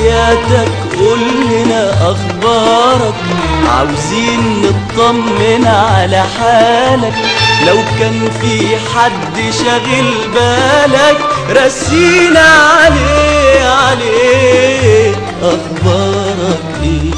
وحياتك قول لنا اخبارك عاوزين نطمن على حالك لو كان في حد شاغل بالك رسينا عليه عليه اخبارك ايه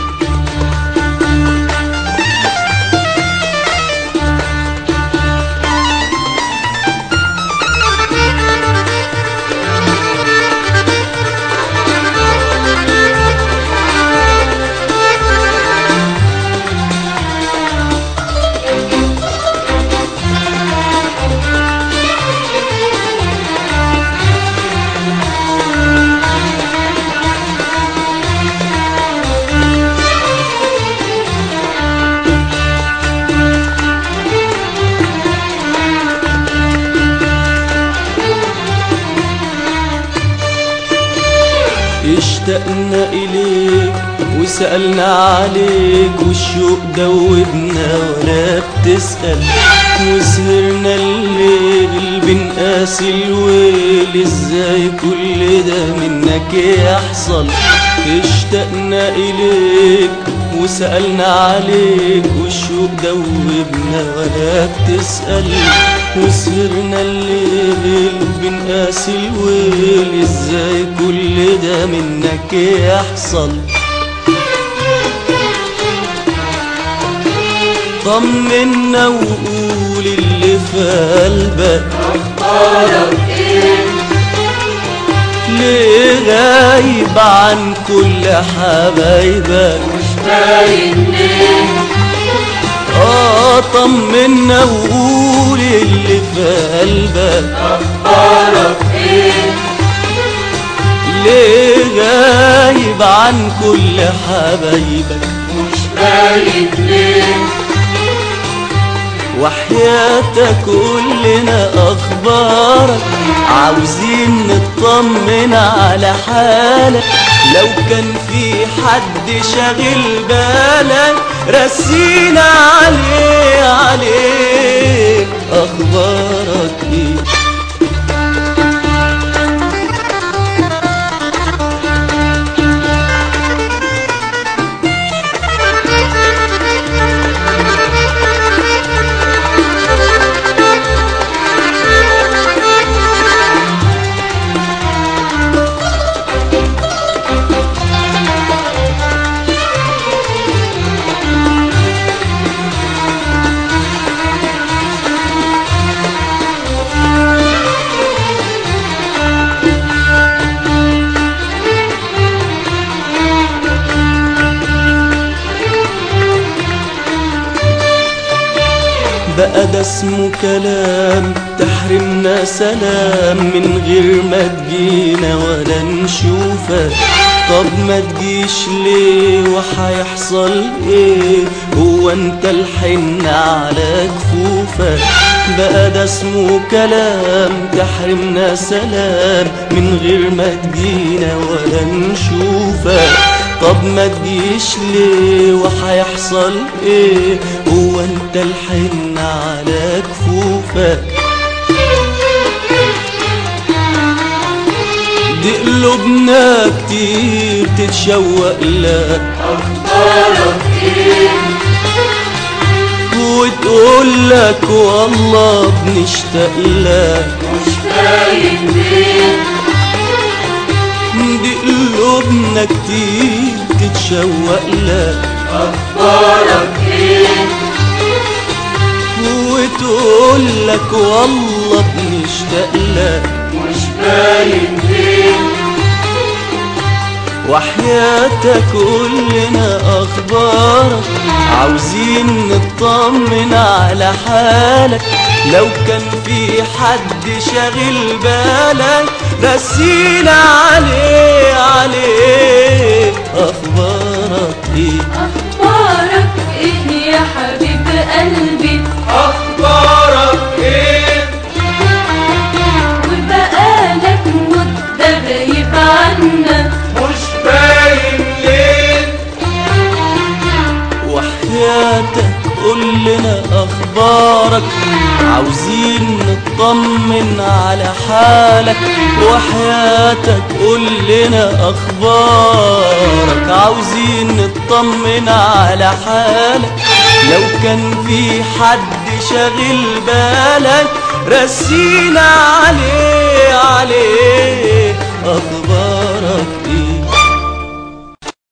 اشتقنا إليك وسألنا عليك والشوق دوبنا ولا بتسأل وسهرنا الليل بنقاسي الويل ازاي كل ده منك يحصل اشتقنا إليك وسألنا عليك والشوق دوبنا ولا بتسأل وسهرنا الليل بنقاسي الويل ازاي كل ده منك يحصل طمنا وقول اللي في قلبك اخبارك ايه ليه غايب عن كل حبايبك مش باين ليه اه طمنا وقول اللي في قلبك اخبارك ايه ليه غايب عن كل حبايبك مش باين ليه وحياتك قول لنا اخبارك عاوزين نطمن على حالك لو كان في حد شاغل بالك رسينا عليه عليه اخبارك ايه بقى ده اسمه كلام تحرمنا سلام من غير ما تجينا ولا نشوفك طب ما تجيش ليه وحيحصل ايه هو انت الحن على كفوفك بقى ده اسمه كلام تحرمنا سلام من غير ما تجينا ولا نشوفك طب ما تجيش ليه وحيحصل ايه هو انت الحن على كفوفك دي قلوبنا كتير تتشوق لك اخبارك ايه وتقول لك والله بنشتاق لك مش باين ليه دي قلوبنا كتير تتشوق لك اخبارك ايه وتقول لك والله بنشتاق لك مش باين ليه وحياتك قول لنا اخبارك عاوزين نطمن على حالك لو كان في حد شاغل بالك رسينا عليه عليه اخبارك ايه اخبارك ايه يا حبيب قلبي اخبارك ايه وبقالك مدة غايب عنا مش باين ليه وحياتك قول لنا اخبارك عاوزين نطمن على حالك وحياتك قول لنا اخبارك عاوزين نطمن على حالك لو كان في حد شاغل بالك رسينا عليه